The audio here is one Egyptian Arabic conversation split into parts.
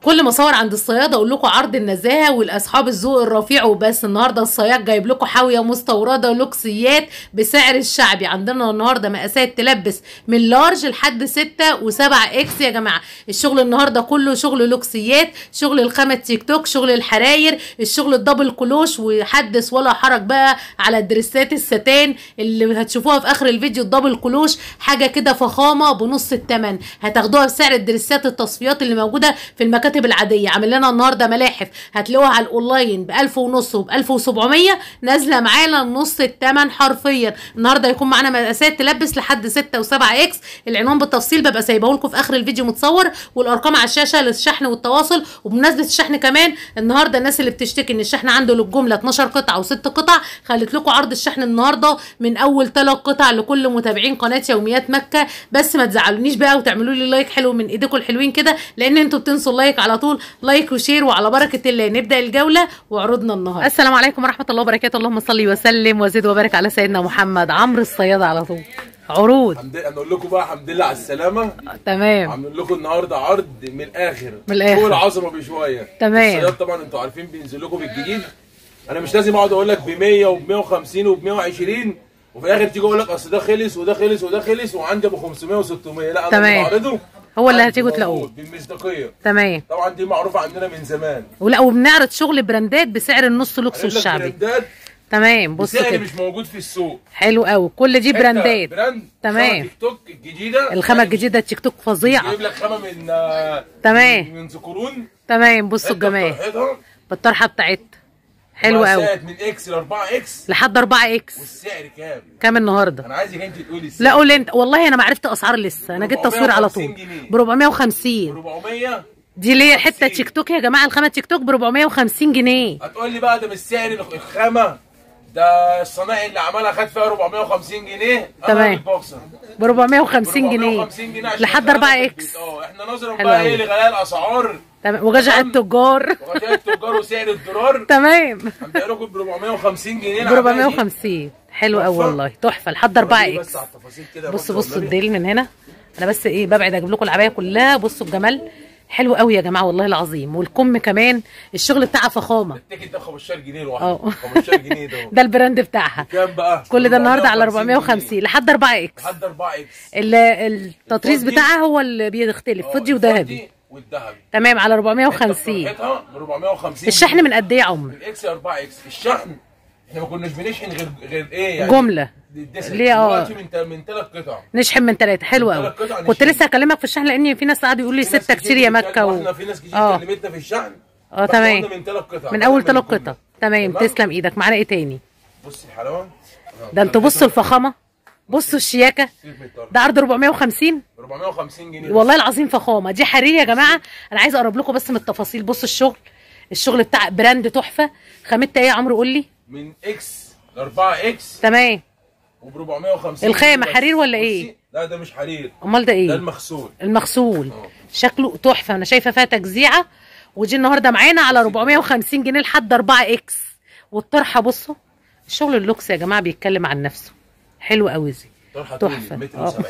كل ما اصور عند الصيادة اقول لكم عرض النزاهة والاصحاب الذوق الرفيع وبس النهارده الصياد جايب لكم حاوية مستوردة لوكسيات بسعر الشعبي عندنا النهارده مقاسات تلبس من لارج لحد 6 و7 اكس يا جماعة الشغل النهارده كله شغل لوكسيات شغل الخامة تيك توك شغل الحراير الشغل الدبل كلوش وحدث ولا حرج بقى على الدريسات الستان اللي هتشوفوها في اخر الفيديو الدبل كلوش حاجة كده فخامة بنص الثمن هتاخدوها بسعر الدريسات التصفيات اللي موجودة في المكاتب العادية عامل لنا النهارده ملاحف هتلاقوها على الاونلاين ب 1000 ونص وب 1700 نازلة معانا نص الثمن حرفيا النهارده هيكون معانا مقاسات تلبس لحد 6 و7 اكس العنوان بالتفصيل ببقى سايبه لكم في اخر الفيديو متصور والارقام على الشاشه للشحن والتواصل وبمناسبه الشحن كمان النهارده الناس اللي بتشتكي ان الشحن عنده للجمله 12 قطعه وست قطع خلت لكم عرض الشحن النهارده من اول ثلاث قطع لكل متابعين قناه يوميات مكه بس ما تزعلونيش بقى وتعملوا لي لايك حلو من ايديكم الحلوين كده لان انتوا بتنسوا اللايك على طول لايك وشير وعلى بركه الله نبدا الجوله وعروضنا النهارده السلام عليكم ورحمه الله وبركاته اللهم صل وسلم وزد وبارك على سيدنا محمد عمرو الصياده على طول عروض الحمد لله نقول لكم بقى الحمد لله على السلامه تمام عاملين لكم النهارده عرض من الاخر من الآخر. فوق العظمه بشويه تمام. الصياد طبعا انتوا عارفين بينزل لكم بالجديد انا مش لازم اقعد اقول لك ب 100 وب 150 وب 120 وفي الاخر تيجي اقول لك اصل ده خلص وده خلص وده خلص وعندي ابو 500 و600 لا انا تمام. بعرضه هو اللي عندي هتيجوا موجود تلاقوه. بالمصداقيه تمام طبعا دي معروفه عندنا من زمان ولا وبنعرض شغل براندات بسعر النص لوكس هنقول لك والشعبي براندات تمام بصوا بسعر كده مش موجود في السوق حلو قوي كل دي حتة براندات براند تمام. خامة تيك توك الجديده الخامه الجديده تيك توك فظيعه جايب لك خامه من آه، تمام. من ذكورون تمام بصوا الجمال بالطرحه بتاعتها حلو قوي من اكس ل 4 اكس لحد 4 اكس والسعر كام؟ كام النهارده انا عايزك انت تقولي السعر لا قول انت والله انا ما عرفت اسعار لسه انا جيت تصوير على طول 450 جنيه. ب 450 400 دي ليه حته 50. تيك توك يا جماعه الخامه تيك توك ب 450 جنيه هتقول لي بقى ده مش سعر الخامه ده الصنايعي اللي عملها خد فيها 450 جنيه تمام. أنا بوكسر. ب 450 جنيه 450 جنيه عشان لحد الخامة 4 تثبت. اكس اه احنا نظرا حلو بقى أوي. ايه لغلاء الاسعار تمام وجشع تمام. التجار وغلاء التجار وسعر الدولار تمام هنبيع لكم ب 450 جنيه ب 450 حلو قوي تحفة. والله تحفه لحد 4 وريني اكس بس على التفاصيل كده يا بصوا مصر بصوا والنبي. الديل من هنا انا بس ايه ببعد اجيب لكم العبايه كلها بصوا الجمال حلو قوي يا جماعه والله العظيم والكم كمان الشغل بتاعها فخامه التيكت ده 15 جنيه اه. لوحده 15 جنيه ده ده البراند بتاعها كام بقى؟ كل ده النهارده على 450 جنيه. لحد 4 اكس لحد 4 اكس ال- التطريز الفضي. بتاعها هو اللي بيختلف فضي وذهبي والذهبي تمام على 450 فرحتها ب 450 الشحن من قد ايه يا عمر الاكس 4 اكس الشحن احنا ما كناش بنشحن غير غير ايه يعني جمله الدسم. ليه اه. دلوقتي من تا- من ثلاث قطع نشحن من ثلاثه حلو من قوي تلات قطع كنت نشحن. لسه هكلمك في الشحن لان في ناس قعدوا يقولوا لي في ناس ستة كتير يا بتتكلم- مكه و... واحنا في ناس كتير اه. كلمتنا في الشحن اه بس تمام قلنا من ثلاث قطع من اول بدل ثلاث الجملة. قطع تمام تسلم ايدك معانا ايه تاني بص الحلاوه ده انتوا بصوا الفخامه بصوا الشياكه ده عرض 450 450 جنيه والله العظيم فخامه دي حرير يا جماعه انا عايزه اقرب لكم بس من التفاصيل بصوا الشغل الشغل بتاع براند تحفه خامتها ايه يا عمرو قول لي من اكس ل 4 اكس تمام وب 450 الخامة جنيه بس. حرير ولا بصي، إيه؟ لا ده مش حرير امال ده ده ايه المغسول المغسول اه. شكله تحفه انا شايفه فيها تجزيعه ودي النهارده معانا على 450 جنيه لحد 4 اكس والطرحه بصوا الشغل اللوكس يا جماعه بيتكلم عن نفسه حلو قوي دي طرحه تحفة. طول متر اه. و70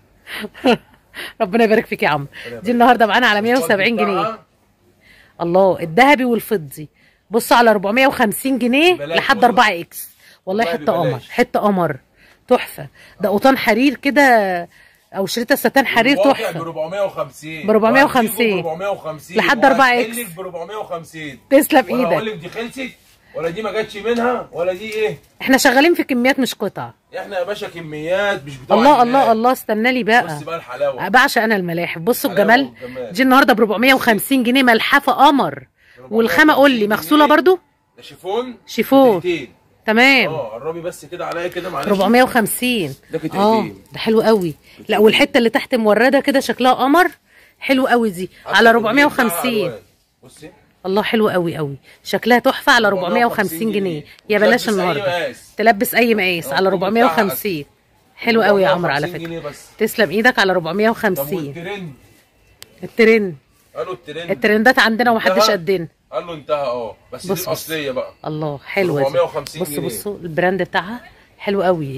ربنا يبارك فيك يا عم دي النهارده معانا على 170 جنيه الله الذهبي والفضي بصوا على 450 جنيه ببلاش لحد والله. 4 اكس والله والله حته قمر ببلاش. حته قمر تحفه ده قطان حرير كده او شريطه ستان حرير ب تحفه 450 ب 450. ب 450 لحد 4 إكس. ب 450 تسلم ولا اقول ايدك لك دي خلصت ولا دي ما جاتش منها ولا دي ايه احنا شغالين في كميات مش قطع احنا يا باشا كميات مش بتوع الله عينات. الله الله استنى لي بص بقى بقى الحلاوه بعشق انا الملاحف بصوا حلاوة الجمال والجمال. دي النهارده ب 450 جنيه ملحفه قمر والخامه قول لي مغسوله جنيه. برضو ده شيفون شيفون. قطعتين. تمام اه قربي بس كده عليا كده معلش 450 ده قطعتين. اه ده حلو قوي لا والحته اللي تحت مورده كده شكلها قمر حلو قوي دي حتى على التطبيق بتاعها 450 ألوان. بصي الله حلو قوي قوي شكلها تحفه على 450 جنيه يا بلاش تلبس أي النهارده مقاس. تلبس اي مقاس اه، على الكم 450 حلو قوي يا عمرو على 450 فكره جنيه بس تسلم ايدك على طب 450 والترند الترند قالوا الترند الترندات عندنا ومحدش انتهى؟ قدنا قال له انتهى اه بس بص دي بص. الاصليه بقى الله حلوه دي 450 بص جنيه. بصوا البراند بتاعها حلو قوي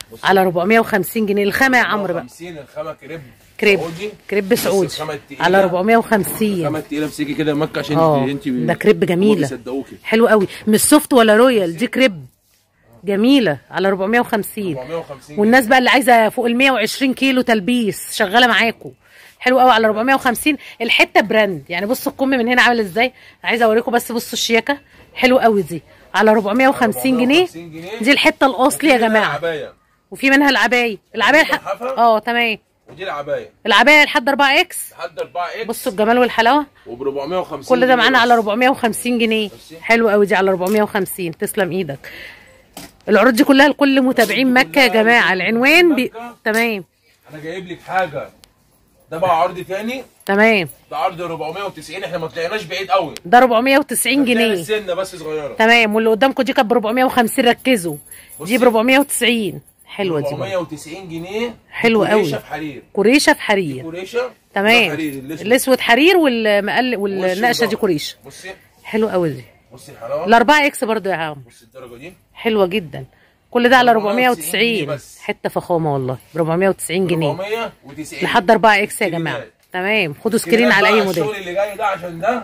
على 450 جنيه الخامه يا عمرو بقى 50 الخامه كريب كريب سعودي. كريب بس سعودي الخامة التقيلة. على 450 الخامه التقيله امسكي كده مكه عشان اه انت ده كريب جميله بيصدقوكي حلو قوي مش سوفت ولا رويال دي كريب جميله على 450 450 والناس بقى اللي عايزه فوق ال 120 كيلو تلبيس شغاله معاكم حلو قوي على 450 الحته براند يعني بصوا الكم من هنا عامل ازاي عايزه اوريكم بس بصوا الشياكه حلو قوي دي على 450 جنيه 450 جنيه. دي الحته الاصلي يا وفي منها جماعه عبايه وفي منها العبايه العبايه الح... ملحفة؟ اه تمام ودي العبايه العبايه لحد 4 اكس لحد 4 اكس بصوا الجمال والحلاوه وب 450 كل ده جنيه معانا بس. على 450 جنيه بصي. حلو قوي دي على 450 تسلم ايدك العروض دي كلها لكل متابعين مكه يا جماعه العنوان بي... مكة. تمام انا جايب لك حاجه ده بقى عرض تاني تمام ده عرض 490 احنا ما طلعناش بعيد قوي ده 490 جنيه السنه بس صغيره تمام واللي قدامكم دي كانت ب 450 ركزوا دي بصي. ب 490 حلوه دي برضه. 490 جنيه حلوة قوي. قريشه في حرير كوريشه في حرير قريشه ده تمام حرير الاسود. الاسود حرير والمقل وش والنقشه دي وظهر. كوريشه بصي حلوه قوي دي بصي الحلاوه الأربعة اكس برضو يا عم بصي الدرجه دي حلوه جدا كل ده على 490 جنيه 490 بس. حته فخامه والله ب 490 جنيه 490 لحد 4 اكس يا جماعه سكرينات. تمام خدوا سكرين كده على بقى اي موديل الشغل اللي جاي ده عشان ده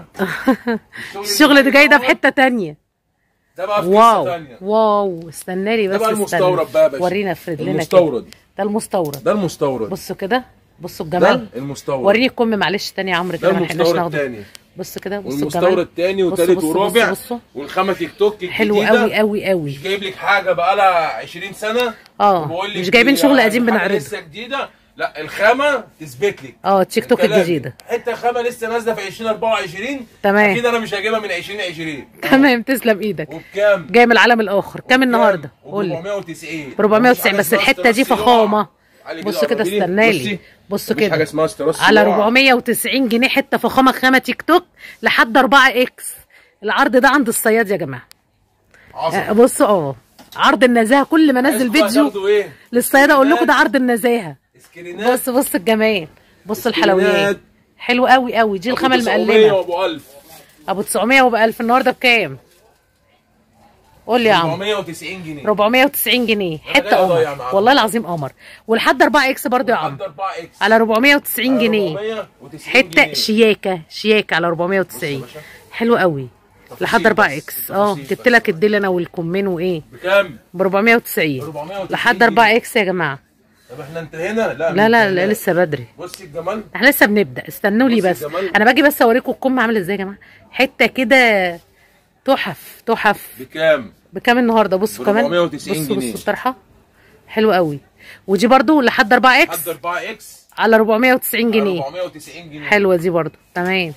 الشغل ده جاي ده في دوت، حته تانية ده بقى في قصه واو ثانيه واو استنى لي ده بس بقى استنى. المستورد بقى يا باشا ورينا افرد لنا كده المستورد ده المستورد ده المستورد بصوا كده بصوا ده الجمال المستورد وريني الكم معلش تاني يا عمرو ده كده ما لحقناش المستورد ناخده الثاني بصوا كده بصوا والمستورد الجمال الثاني بصوا- وثالث بصوا- ورابع بصوا- بصوا. والخامه تيك توك الجديده حلو قوي قوي قوي مش جايب لك حاجه بقى لها 20 سنه اه وبقول لك مش جايبين دي شغل حاجة قديم بنعرضه لسه جديده لا الخامه تثبت لك اه التيك توك الكلام. الجديده حته خامه لسه نازله في 2024 تمام. اكيد انا مش هجيبها من 2020 تمام تسلم ايدك وبكام؟ جاي من العالم الاخر كام النهارده قول لي 490 ب 490 بس الحته دي فخامه بصوا كده استنى لي بصي بصوا مفيش حاجه كده اسمها استراس على صياعة. 490 جنيه حته فخامه خامه تيك توك لحد 4 اكس العرض ده عند الصياد يا جماعه عظمة. آه، بصوا اه عرض النزاهه كل ما انزل عايزكم بقى فيديو تاخدوا ايه؟ للصياد اقول لكم ده عرض النزاهه سكرينات بص بص الجمال بص سكرينات. الحلويات حلو قوي قوي دي الخامه أبو 900 المقلمه وابو 1000 ابو 900 وب 1000 النهارده بكام قول لي يا عم 490 جنيه 490 جنيه أنا حته جاي أضيع قمر معاكم. والله العظيم قمر ولحد 4 اكس برضو يا عم عند 4 اكس على 490 جنيه 490 حته جنيه. شياكه شياكه على 490 باشا. حلو قوي لحد 4 اكس اه تفاصيل جبت لك الديل انا والكمين وايه بكام؟ ب 490 490 لحد 4 اكس يا جماعه طب احنا انتهينا؟ لا لا ما لا لا انتهيناش. لسه بدري بصي الجمال احنا لسه بنبدا استنوا لي بصي بس الجمال. انا باجي بس اوريكم الكم عامل ازاي يا جماعه حته كده تحف تحف بكام؟ بكام النهارده بصوا ب كمان 490 بصوا جنيه. بصوا الطرحه حلو قوي ودي برضو لحد 4 اكس لحد 4 اكس على 490 جنيه 490 جنيه حلوه دي برضو تمام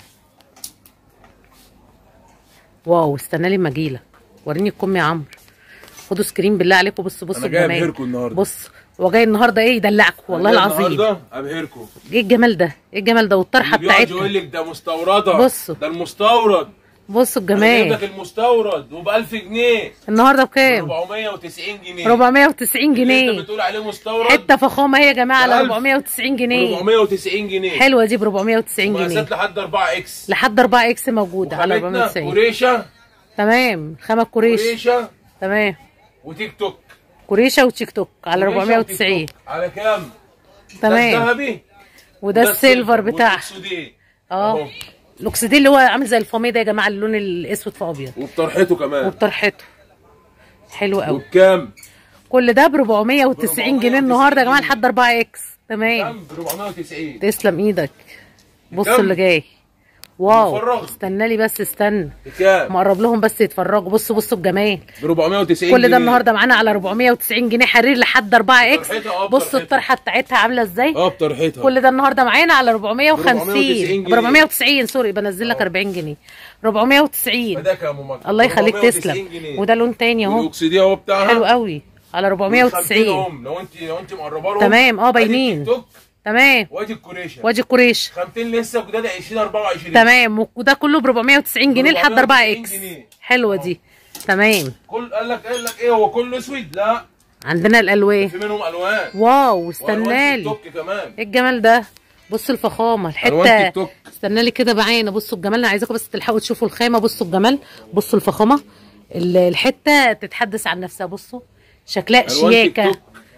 واو استنى لي ما اجيلك وريني الكم يا عمرو خدوا سكرين بالله عليكم بصوا بصوا أنا جاي الجمال أبهركم النهاردة. بص هو جاي النهارده ايه يدلعكم والله أنا العظيم النهارده ابهركم ايه الجمال ده ايه الجمال ده والطرحه اللي بيقعد يقول بتاعتها لك ده مستورده بصوا. ده المستورد بصوا انا جايب الجمال لك المستورد وب 1000 جنيه النهارده بكام 490 جنيه 490 اللي جنيه انت بتقول عليه مستورد حته فخامه هي يا جماعه على بألف. 490 جنيه 490 جنيه حلوه دي ب 490 جنيه مقاسات لحد 4 اكس لحد 4 اكس موجوده على وخامتنا 490 قريشه تمام خامه كوريش قريشه تمام وتيك توك كوريشه وتيك توك على قريشة 490 وتيك توك. على كام؟ ده تمام الذهبي وده السيلفر بتاعها والأكسودي. اه أهو. الاكسدين اللي هو عامل زي الفاميه ده يا جماعه اللون الاسود في ابيض وبطرحته كمان وبطرحته حلو قوي وبكام؟ كل ده ب 490 جنيه النهارده يا جماعه لحد 4 اكس تمام كام؟ ب 490 تسلم ايدك بص كم؟ اللي جاي واو مفرغ. استنى لي بس استنى بكام؟ مقرب لهم بس يتفرجوا بصوا بصوا الجمال ب 490 كل ده جنيه. النهارده معانا على 490 جنيه حرير لحد 4 اكس طرحتها، اه، بصوا طرحتها. الطرحه بتاعتها عامله ازاي اه بطرحتها كل ده النهارده معانا على 450 490 ب 490 سوري بنزل لك 40 جنيه 490 فداك يا ام مكة. الله يخليك 490 تسلم جنيه. وده لون تاني اهو والاكسيديه اهو بتاعها حلو قوي على 490 هم لو انت لو انت مقربه لهم تمام، اه، ادي باينين. التيك توك تمام وادي الكوريشه وادي الكوريش خامتين لسه جداد 2024 تمام وده كله ب 490 جنيه لحد 4 490 اكس جنيه. حلوه دي تمام كل قال لك قال لك ايه هو كله اسود لا عندنا الالوان في منهم الوان واو والوان استنى تيك لي توك كمان ايه الجمال ده بصوا الفخامه ألوان الحته تيك توك. استنى لي كده بعينه بصوا الجمال انا عايزاكم بس تلحقوا تشوفوا الخامه بصوا الجمال بصوا الفخامه ال- الحته تتحدث عن نفسها بصوا شكلها ألوان تيك شياكه توك.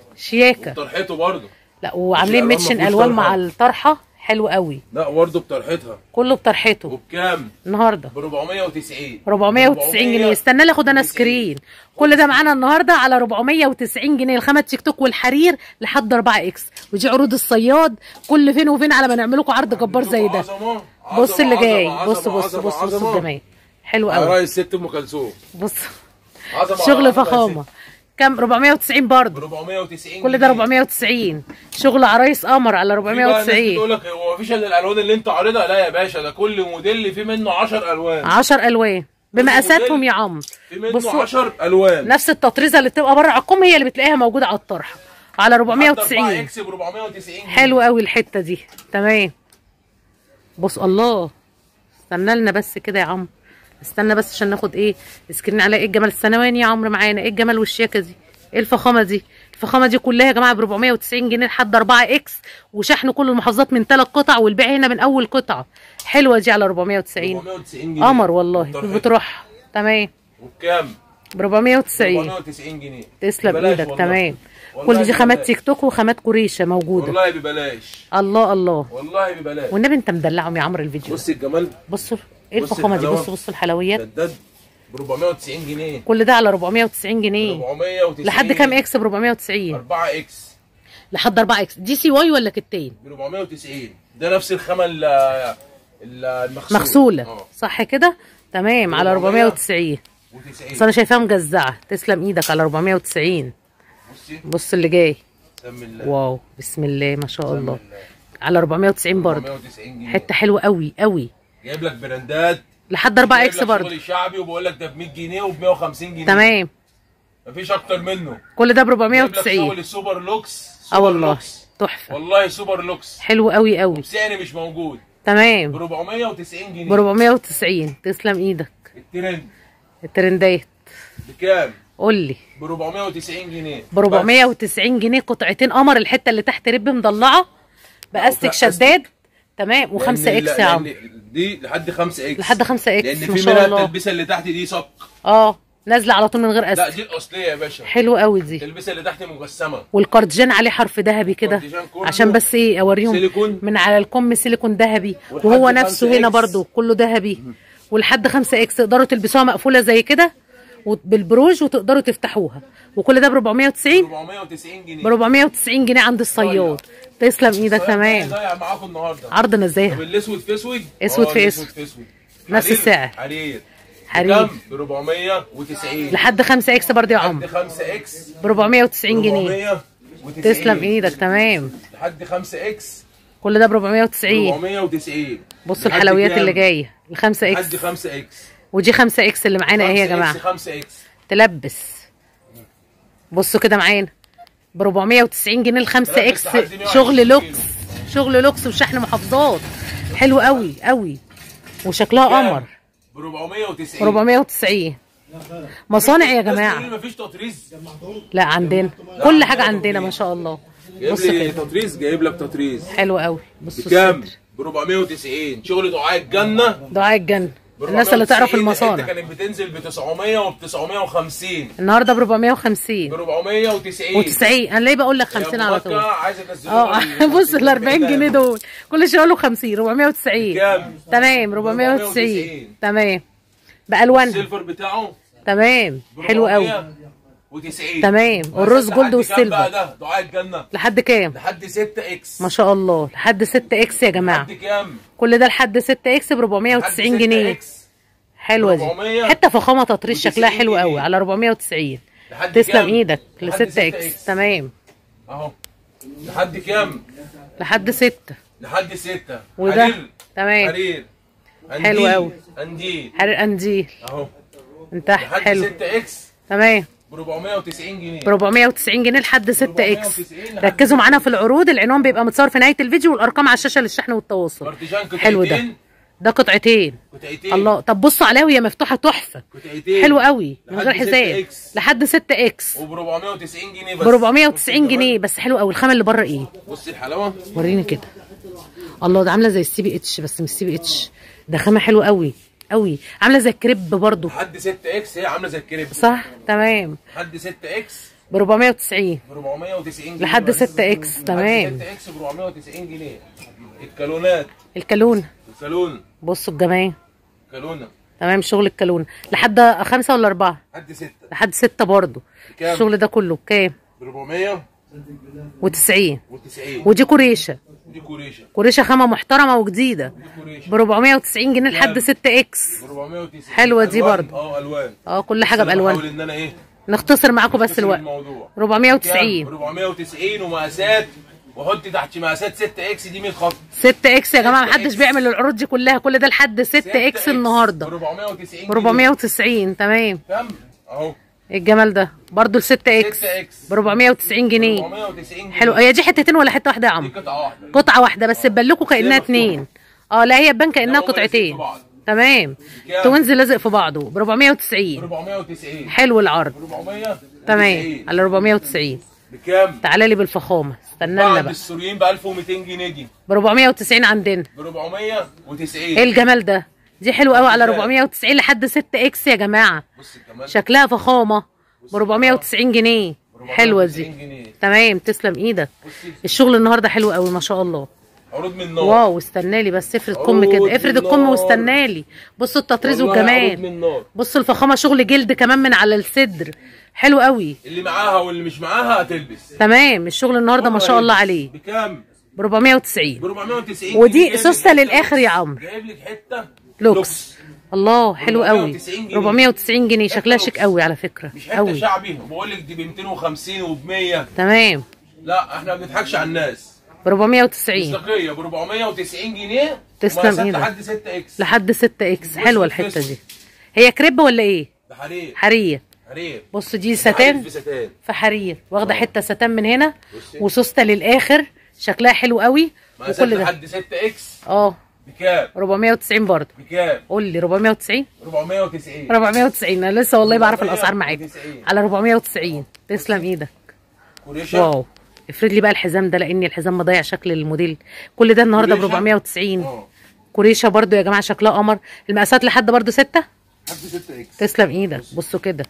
شياكه طرحته برضه لا وعاملين الألوان ميتشن مفهوش الوان طرحة. مع الطرحه حلو قوي لا برضه بطرحتها كله بطرحته وبكام؟ النهارده ب 490 490 جنيه استنى لي اخد انا سكرين كل ده معانا النهارده على 490 جنيه الخامه تيك توك والحرير لحد 4 اكس ودي عروض الصياد كل فين وفين على ما نعمل لكم عرض جبار زي ده عظمة، بص عظمة، اللي جاي عظمة، بص بص عظمة، بص بص عظمة. الجمال حلو على قوي رأي الست ام كلثوم بص عظمة شغل عظمة يا فخامه ست. كام 490 ب برضه 490 كل ده 490 شغل عرايس قمر على في بقى ناس 490 بتقول لك هو مفيش الا الالوان اللي انت عارضها لا يا باشا ده كل موديل فيه منه 10 الوان 10 الوان بمقاساتهم يا عم في منه بصوا 10 الوان نفس التطريزه اللي بتبقى بره على الكم هي اللي بتلاقيها موجوده على الطرحه على 490 اكس ب 490 جنيه. حلو قوي الحته دي تمام بص الله استنى لنا بس كده يا عم استنى بس عشان ناخد ايه سكرين على ايه الجمال الثانواني يا عمرو معانا ايه الجمال والشياكه دي ايه الفخامه دي الفخامه دي كلها يا جماعه ب 490 جنيه لحد 4 اكس وشحن كل المحافظات من ثلاث قطع والبيع هنا من اول قطعه حلوه دي على 490 490 جنيه قمر والله طرحتها. بتروح تمام وبكام؟ ب 490 490 جنيه تسلم ببلاش ايدك والله. تمام والله كل دي خامات ببلاش. تيك توك وخامات كوريشه موجوده والله ببلاش الله الله والله ببلاش والنبي انت مدلعهم يا عمرو الفيديو بص الجمال بصوا ايه بص الفخامه دي الحلاوة. بصوا بصوا الحلويات شداد ب 490 جنيه كل ده على 490 جنيه 490 لحد كام اكس ب 490 4 اكس لحد 4 اكس دي سي واي ولا كتين ب 490 ده نفس الخامه ال- ال- المغسوله مغسوله اه صح كده تمام على 490 و90 بس انا شايفاها مجزعه تسلم ايدك على 490 بصي بص اللي جاي سم الله واو بسم الله ما شاء الله سم الله. على 490 برضه 490 جنيه حته حلوه قوي قوي جايب لك براندات لحد 4 جايب اكس لك برضه شغل شعبي وبقول لك ده ب 100 جنيه وب 150 جنيه تمام مفيش اكتر منه كل ده ب جايب لك 490 شغل السوبر لوكس اه سوبر والله لوكس. تحفه والله سوبر لوكس حلو قوي قوي سعر مش موجود ب تمام 490 جنيه ب 490 تسلم ايدك الترند الترندات بكام؟ قول لي ب 490 جنيه ب 490 جنيه قطعتين قمر الحته اللي تحت رب مضلعه باستك وبأستك. شداد تمام و5 لأن- اكس يا عم لأن دي لحد 5 اكس لحد 5 اكس لان ما في شاء منها الله التلبسه اللي تحت دي صك اه نازله على طول من غير لا استك دي الاصليه يا باشا حلو قوي دي التلبسه اللي تحت مجسمه والكارديجان عليه حرف ذهبي كده الكارديجان كله عشان بس ايه اوريهم سيليكون. من على الكم سيليكون ذهبي ولحد وهو 5 نفسه هنا إكس. برضو كله ذهبي ولحد 5 اكس تقدروا تلبسوها مقفوله زي كده بالبروج وتقدروا تفتحوها وكل ده ب 490 490 جنيه ب 490 جنيه عند الصياد تسلم ايدك تمام ضايع معاكم النهارده عرض نزاهه طب الاسود في اسود اسود آه، في الأسود اسود. في اسود نفس حرير- السعر. حرير حرير كام ب 490 لحد 5 اكس برضه يا لحد عمر 5 اكس ب 490 جنيه 490 تسلم ايدك تمام لحد 5 اكس كل ده ب 490 490 بصوا لحد الحلويات كام؟ اللي جايه ال 5 لحد اكس 5 اكس ودي 5 اكس اللي معانا اهي يا جماعه 5 اكس تلبس بصوا كده معانا ب 490 جنيه ال 5 تلبس اكس لحد 120 شغل كيلو. لوكس شغل لوكس وشحن محافظات حلو قوي قوي وشكلها قمر ب 490 490 مصانع يا جماعه مفيش تطريز لا عندنا كل حاجه عندنا ما شاء الله جايب بصوا لي كده تطريز جايب لك تطريز حلو قوي بصوا بكام؟ الصدر ب 490 شغل دعاء الجنه دعاء الجنه ب الناس اللي تعرف 490 المصانع الحته كانت بتنزل ب 900 وب 950 النهارده ب ب 450 490 و90 انا ليه بقول لك 50 على طول عايز انزله اه بص ال 40 جنيه دول كل شويه اقول له 50 490 كام؟ تمام 490 تمام بالوانها السيلفر بتاعه تمام حلو قوي 490 تمام والروز جولد لحد كام بقى والسيلفر ده دعاء الجنه لحد كام لحد 6 اكس ما شاء الله لحد 6 اكس يا جماعه لحد كام؟ كل ده لحد 6 اكس ب 490 جنيه حلوه دي 400 حته فخامه تطريز شكلها حلو جنيه. قوي على 490 لحد تسلم كام؟ ايدك ل لحد 6 اكس تمام اهو لحد كام؟ لحد 6 لحد 6 وده تمام حرير حلو أنديل. أوي. انديل حرير قنديل اهو من تحت لحد حلو 6 اكس تمام ب 490 جنيه ب 490 جنيه لحد 6 اكس 490 لحد ركزوا معانا في العروض العنوان بيبقى متصور في نهايه الفيديو والارقام على الشاشه للشحن والتواصل بارتيجان قطعتين حلو ده ده قطعتين قطعتين الله طب بصوا عليها وهي مفتوحه تحفه قطعتين حلو قوي من لحد غير 6 حزام إكس. لحد 6 اكس وب 490 جنيه بس ب 490 جنيه بس حلو قوي الخامه اللي بره ايه بصي الحلاوه وريني كده الله ده عامله زي السي بي اتش بس مش سي بي اتش ده خامه حلوه قوي قوي عامله زي الكريب برضو لحد 6 اكس هي عامله زي الكريب صح تمام لحد 6 اكس ب 490 ب 490 جنيه لحد بس. 6 اكس تمام 6 اكس ب 490 جنيه الكالونات الكالونه الكالون بصوا الجمال كالونه تمام شغل الكالونه لحد خمسة ولا أربعة حد 6 لحد ستة برضو بكام؟ الشغل ده كله بكام ب 490 وتسعين ودي كوريشة دي كوريشة كوريشة خامة محترمة وجديدة دي كوريشة ب 490 جنيه لحد 6 اكس ب 490 حلوة دي ألوان؟ برضو. اه الوان اه كل حاجة بس أنا بحاول بألوان ان انا ايه نختصر معاكم بس أختصر الوقت الموضوع 490 490 ومقاسات وحط تحت مقاسات 6 اكس دي 100 خط 6 اكس يا جماعة 6 محدش إكس. بيعمل العروض دي كلها كل ده لحد 6 اكس ب النهاردة 490 ب 490 تمام كام اهو إيه الجمال ده برضو ل 6 اكس 6 اكس ب 490 جنيه 490 جنيه حلو هي دي حتتين ولا حتة واحدة يا دي عم قطعه واحده قطعة واحدة بس تبلكوا كأنها مفتوحة. اتنين اه لا هي تبان كأنها لا، هما لازقين قطعتين في بعض. تمام كام؟ توينز لازق في بعضه ب 490 490 حلو العرض 400 تمام على 490 بكام؟ تعالى لي بالفخامة استنى لنا بعد بقى السوريين ب 1200 جنيه دي ب 490 عندنا ب 490 ايه الجمال ده دي حلوه قوي على 490 لحد 6 اكس يا جماعه بص كمان شكلها فخامه ب 490 جنيه حلوه 490 دي جنيه تمام تسلم ايدك بصي الشغل النهارده حلو قوي ما شاء الله عروض من نار واو استنى لي بس افرد كم عروض كده افرد من الكم نار. واستنى لي بصوا التطريز والله عروض والجمال من نار بصوا الفخامه شغل جلد كمان من على الصدر حلو قوي اللي معاها واللي مش معاها هتلبس تمام الشغل النهارده ما شاء الله عليه بكام؟ ب 490 ب 490 ودي جنيه. سوسته للاخر يا عمرو جايب لك حته لوكس الله حلو قوي 490 جنيه. 490 جنيه شكلها شيك قوي على فكره مش حته قوي شعبي بقول لك دي ب 250 وب 100 تمام لا احنا ما بنضحكش على الناس ب 490 مصداقيه ب 490 جنيه تسلم ومقاسات ايدك. لحد 6 اكس لحد 6 اكس حلوه الحته الفسفور. دي هي كريب ولا ايه ده حرير حرير حرير بص دي حرير ستان في ستان في حرير واخده حته ستان من هنا بصي. وسوسته للاخر شكلها حلو قوي مقاسات وكل ده لحد 6 اكس اه بكام 490 برضه بكام قول لي 490 490 490 انا لسه والله بعرف الاسعار معاكم 490. على 490 تسلم ايدك كوريشا واو افرد لي بقى الحزام ده لان الحزام مضيع شكل الموديل كل ده النهارده ب كوريشا؟ 490 اه كوريشا برضو يا جماعه شكلها قمر المقاسات لحد برضو 6 لحد 6 اكس تسلم ايدك بصوا كده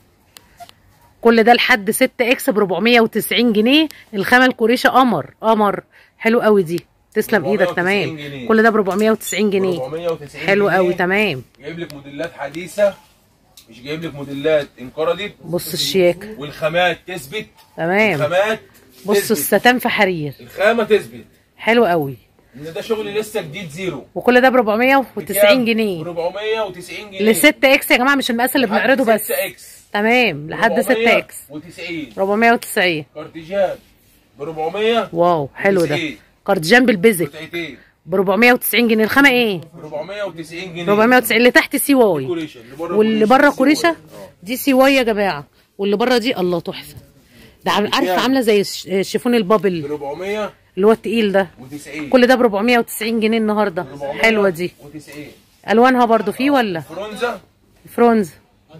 كل ده لحد 6 اكس ب 490 جنيه الخامه الكوريشا قمر قمر حلو قوي دي تسلم ايدك 490 تمام جنيه. كل ده ب 490 جنيه 490 حلو جنيه. قوي تمام جايب لك موديلات حديثه مش جايب لك موديلات انقرضت بص الشياكه والخامات تثبت تمام الخامات بصوا تثبت. الستان في حرير الخامه تثبت حلو قوي ان ده شغل لسه جديد زيرو وكل ده ب 490 ب جنيه 490 جنيه ل 6 اكس يا جماعه مش المقاس اللي بنعرضه بس 6 اكس تمام لحد 6 اكس 490 490 كارتيجان ب 400 واو حلو ده وتسعين. كارديجان بالبيزك قطعتين ب 490 جنيه الخامه ايه ب 490 جنيه 490 اللي تحت سي واي كوريشن اللي بره واللي كوريشن بره سي كوريشا واي. دي سي واي يا جماعه واللي بره دي الله تحفه ده عامل- عارفه بكام؟ عامله زي الش- الشيفون ب البابل 490 اللي هو التقيل ده كل ده ب 490 جنيه النهارده حلوه دي 490 الوانها برضو فيه ولا فرونزا فرونز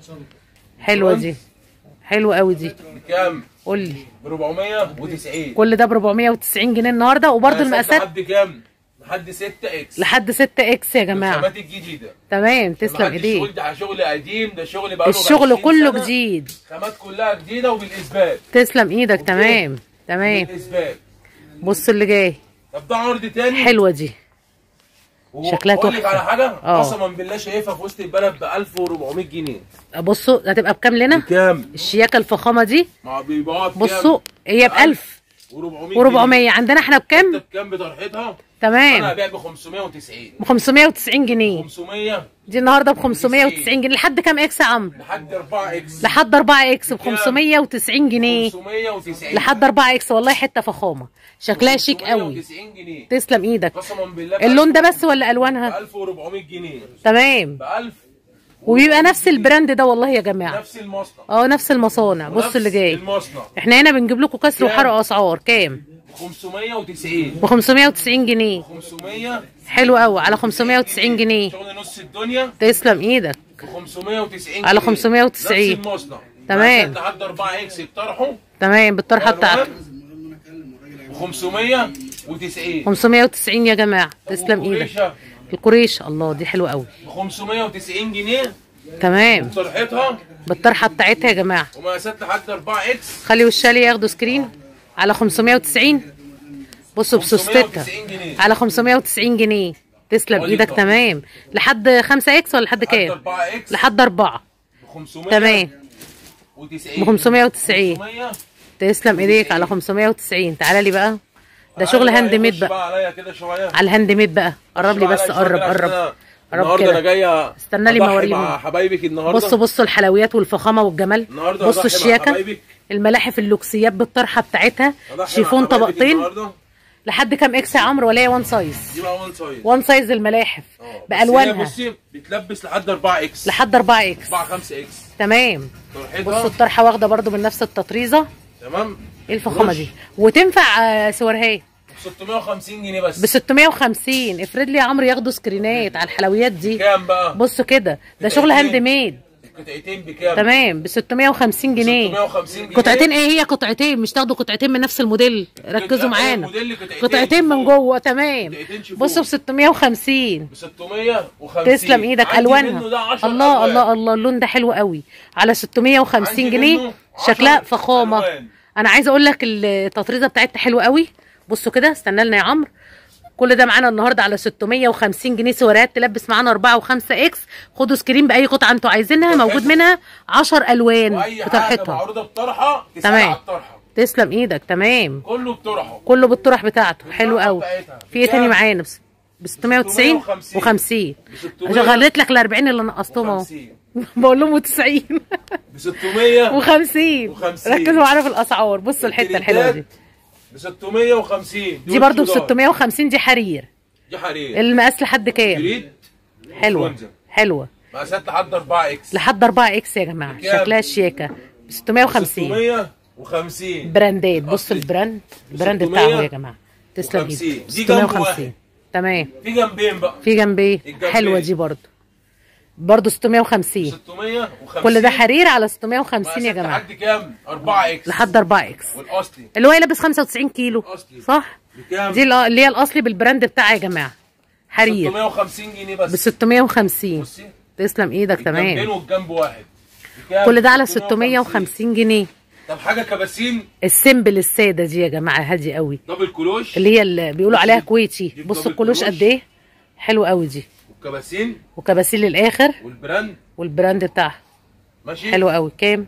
حلوه دي حلوه قوي دي بكام؟ قول لي ب 490 كل ده ب 490 جنيه النهارده وبرضو المقاسات لحد كام؟ لحد 6 اكس لحد 6 اكس يا جماعه الخامات الجديده تمام تسلم محدش ايديك يقول ده شغل قديم ده شغل بقاله الشغل 20 كله سنة. جديد خامات كلها جديده وبالاثبات تسلم ايدك تمام تمام بالاثبات بص اللي جاي طب ده عرض تاني حلوه دي و- شكلها واقول لك تحفة. على حاجه اه. قسما بالله شايفها في وسط البلد ب 1400 جنيه بصوا هتبقى بكام لنا بكام؟ الشياكه الفخامه دي مع بيبقى بصوا هي ب 1000 و400 و400 عندنا احنا بكام بكام بطرحتها؟ انا تمام هبيع ب 590 ب 590 جنيه 500 دي النهارده ب 590 جنيه لحد كام اكس يا عم لحد 4 اكس لحد 4 اكس ب 590 جنيه 590 لحد 4 اكس والله حته فخامه شكلها شيك قوي 590 جنيه تسلم ايدك قسما بالله ب اللون ده 1000 بس ولا ب الوانها 1400 جنيه تمام ب 1000 وبيبقى نفس البراند ده والله يا جماعه نفس المصنع اه نفس المصانع بص اللي نفس جاي المصنع احنا هنا بنجيب لكم كسر كام؟ وحرق اسعار كام 590 ب 590 جنيه 500 حلو قوي على 590 جنيه شغل نص الدنيا تسلم ايدك ب 590 على جنيه. 590. نفس المصنع تمام. مقاسات لحد 4 اكس يطرحوا تمام بالطرحه بتاعته ب 590 590 يا جماعه تسلم ايدك والكوريشة القريش الله دي حلوه قوي ب 590 جنيه تمام طرحتها بالطرحه بتاعتها يا جماعه ومقاسات لحد 4 اكس خلي والشالي ياخدوا سكرين على 590 بصوا بسوستتها 590 جنيه على 590 جنيه تسلم ودي ايدك طبعا. تمام لحد 5 اكس ولا لحد لحد كام 4 اكس لحد 4 ب 500 تمام و90 ب 590 500 تسلم ايديك على 590 تعالى لي بقى ده شغل هاند ميد بقى عليا كده شويه على الهاند ميد بقى قرب لي بس قرب قرب قرب النهارده انا كده جايه استنى لي أضحي موريهم. مع حبايبك النهارده بصوا بصوا الحلويات والفخامه والجمال النهارده بصوا أضحي مع الشياكه حبايبك. الملاحف اللوكسيات بالطرحه بتاعتها أضحي مع شيفون حبايبك طبقتين النهاردة. لحد كام اكس يا عمرو ولا هي وان سايز دي بقى وان سايز وان سايز الملاحف آه. بس هي بالوانها بصي بتلبس لحد 4 اكس لحد 4 اكس 4 5 اكس تمام بصوا طرحتها الطرحه واخده برضو من نفس التطريزه تمام ايه الفخامه وش. دي وتنفع آه، سوارهات ب 650 جنيه بس ب 650 افرض لي يا عمرو ياخدوا سكرينات على الحلويات دي كام بقى؟ بصوا كده ده شغل هاند ميد القطعتين بكام؟ تمام ب 650 جنيه 650 جنيه قطعتين ايه هي قطعتين مش تاخدوا قطعتين من نفس الموديل ركزوا لا، هي معانا الموديل قطعتين قطعتين من شيفون. جوه تمام قطعتين شيفون. بصوا ب 650 ب 650 تسلم ايدك عندي الوانها منه ده 10 الله ألوان. الله الله اللون ده حلو قوي على 650 عندي جنيه منه 10 شكلها فخامه ألوان. انا عايزه اقول لك التطريزه بتاعتها حلوه قوي بصوا كده استنى لنا يا عمرو كل ده معانا النهارده على 650 جنيه سواريات تلبس معانا 4 و5 اكس خدوا سكرين باي قطعه انتوا عايزينها طرحتها. موجود منها 10 الوان واي حاجه بطرحتها معروضه بطرحه تسال تمام. على الطرحه تسلم ايدك تمام كله بطرحه كله بالطرح بتاعته حلو بالطرحة قوي بتاعتها. في ايه تاني بكام؟ معانا بس ب 690 650. و50 ب 600 شغلت لك ال 40 اللي نقصتهم اهو 50 بقول لهم 90 ب 600 و50 و50. ركزوا معانا في الاسعار بصوا الحته الحلوه دي ب 650 دي برضو ب وش دار. 650 دي حرير دي حرير المقاس لحد كام جريد حلوه فرنزا. حلوه مقاسات لحد 4 اكس لحد 4 اكس يا جماعه بكام؟ شكلها شياكه ب 650 650 براندات بص أصلي. البراند البراند 600 بتاعه يا جماعه تسلم وخمسين. ايدك دي جنب 650 واحد. تمام في جنبين بقى في جنبيه الجنبين. حلوه دي برضو برضو 650 650 كل ده حرير على 650 يا مقاسات جماعه لحد كام 4 اكس لحد 4 اكس والاصلي اللي هو يلبس 95 كيلو أصلي. صح بكام دي الأ- اللي هي الاصلي بالبراند بتاعها يا جماعه حرير 650 جنيه ب بس 650 بصي تسلم ايدك الجنبين تمام والجنب واحد بكام؟ كل ده على 650 جنيه طب حاجه كباسين السيمبل الساده دي يا جماعه هادي قوي دبل كلوش اللي هي اللي بيقولوا عليها كويتي دي بصوا دبل الكلوش كلوش. قد ايه حلو قوي دي والكباسين وكباسيل للاخر والبراند والبراند بتاعها ماشي حلو قوي كام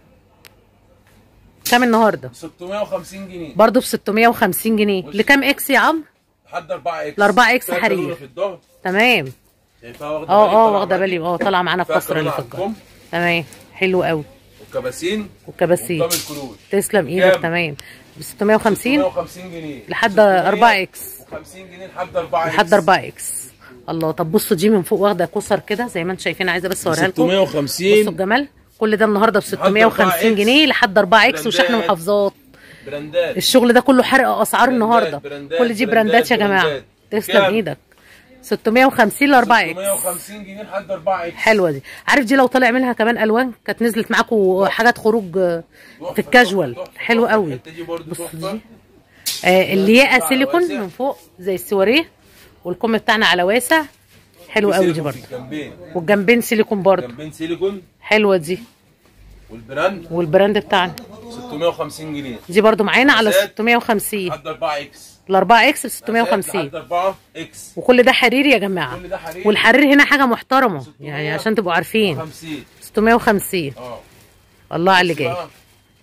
كام النهارده 650 جنيه برضه ب 650 جنيه لكام اكس يا عم لحد 4 اكس ل 4 إكس فيها حرير. كالونة في الظهر تمام شايفاها واخده اه بالك اه طالعة واخده معاكي؟ بالي اه طالعه معانا فيها القصر اللي كالونة في على الجو الكم تمام حلو قوي والكباسين والكباسيه ودبل كلوش تسلم ايدك كام؟ تمام ب 650 650 جنيه لحد 4 اكس و50 جنيه لحد 4 اكس لحد 4 اكس الله طب بصوا دي من فوق واخده كسر كده زي ما انتم شايفين عايزه بس اوريها لكم بصوا 650 الجمال كل ده النهارده ب 4 650 إكس. جنيه لحد 4 اكس وشحن براندات. محافظات براندات الشغل ده كله حرق اسعار براندات، النهارده براندات، كل دي براندات يا براندات، جماعه براندات. تسلم كام؟ ايدك 650 ل 4 اكس 650 جنيه لحد 4 اكس حلوه دي عارف دي لو طلع منها كمان الوان كانت نزلت معاكم حاجات خروج آه، في الكاجوال حلو قوي الحته دي برضه تحفه آه اللياقه على سيليكون واسع. من فوق زي السواريه والكم بتاعنا على واسع حلو قوي دي سيليكون برضه في الجنبين والجنبين سيليكون برضه جنبين سيليكون حلوه دي والبراند والبراند بتاعنا 650 جنيه دي برضو معانا على مقاسات 650 لحد 4 اكس ال 4 اكس ب مقاسات 650 لحد 4 اكس وكل ده حرير يا جماعه كل ده حرير والحرير هنا حاجه محترمه يعني عشان تبقوا عارفين 50 650 اه الله على اللي بصي جاي بقى،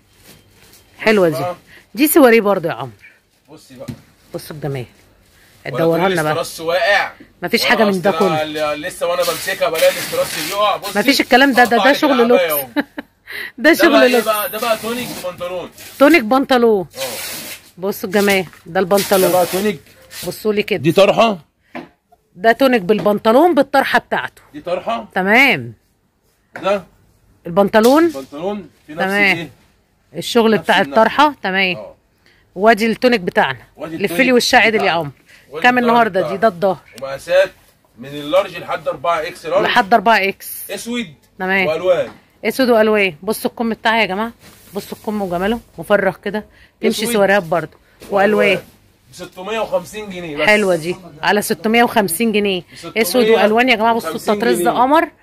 حلوه دي دي سواريه برضو يا عمرو بصي بقى بصوا الجمال ولا ادورها تقولي لنا بقى الاستراس واقع مفيش ولا حاجة من ده أصل كله. أنا ل- لسه وانا بمسكها بلاقي الاستراس بيقع بصي مفيش الكلام ده ده أقطع ده لك شغل العباية لوكس أهو. ده ده بقى شغل ايه لوكس بقى ده بقى تونيك ببنطلون تونيك بنطلون اه بصوا الجمال ده ده البنطلون بقى تونيك بصوا لي كده دي طرحه ده تونيك بالبنطلون بالطرحه بتاعته دي طرحه تمام ده البنطلون بنطلون في نفس تمام. الايه الشغل نفس بتاع النفس. الطرحه تمام اه وادي التونيك بتاعنا وادي لفلي التونيك والشعر يا بتاعنا. عمر وادي كام الظهر النهارده بتاعنا. دي ده الظهر ومقاسات من اللارج لحد 4 اكس لارج لحد 4 اكس اسود تمام. والوان اسود والوان بصوا الكم بتاعها يا جماعه بصوا الكم وجماله مفرغ كده تمشي أسود. سواريات برضه والوان ب 650 جنيه بس حلوه دي على 650 جنيه 650 اسود والوان يا جماعه بصوا التطريز ده جنيه. قمر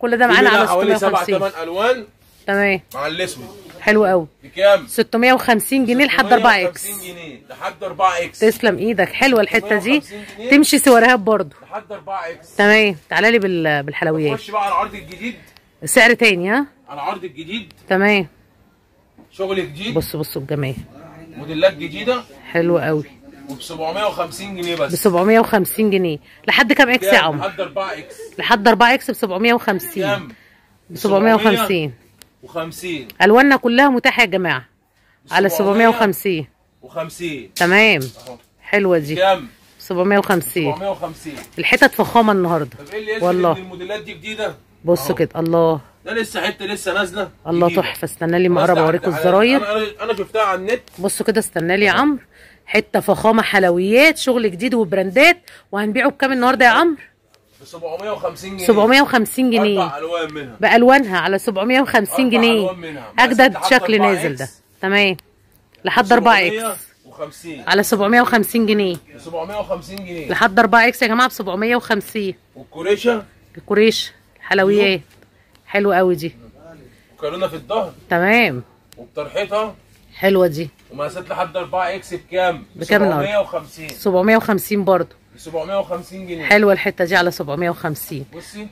كل ده في معانا منها على حوالي سبع 650 ثمان الوان تمام مع الاسود حلو قوي بكام 650 جنيه لحد 4 اكس 650 جنيه لحد 4 اكس تسلم ايدك حلوه الحته دي 650 جنيه. تمشي سواريهاب برضو لحد 4 اكس تمام تعالى لي بال... بالحلويات نخش بقى على العرض الجديد سعر تاني ها على العرض الجديد تمام شغل جديد بصوا بصوا الجمال موديلات جديده حلو قوي وب 750 جنيه ب بس 750 جنيه لحد كام اكس يا كام؟ عمر لحد 4 اكس لحد 4 اكس ب 750 كام ب 750 و50 الواننا كلها متاحه يا جماعه على 750 و50 تمام اهو حلوه دي كام 750 750 الحتت فخامه النهارده طب ايه اللي يثبت والله. ان الموديلات دي جديده بصوا أهو. كده الله ده لسه حته لسه نازله الله جديدة. تحفه استنى لي ما نازلة اقرب اوريكم على- الزراير انا انا انا شفتها على النت بصوا كده استنى لي يا عمرو حته فخامه حلويات شغل جديد وبراندات وهنبيعه بكام النهارده يا عمرو ب 750 جنيه 750 جنيه اربع الوان منها بالوانها على 750 أربع جنيه ألوان منها. بس اجدد لحد شكل 4 نازل ده إكس. تمام لحد 4 اكس 750 على 750 جنيه ب 750 جنيه لحد 4 اكس يا جماعه ب 750 والكوريشه الكوريش الحلويات حلوه قوي دي وكالونه في الظهر تمام وبطرحتها حلوه دي ومقاسات لحد 4 اكس بكام؟ بكام النهاردة؟ 750 750 برضو ب 750 جنيه حلوه الحته دي على 750 بصي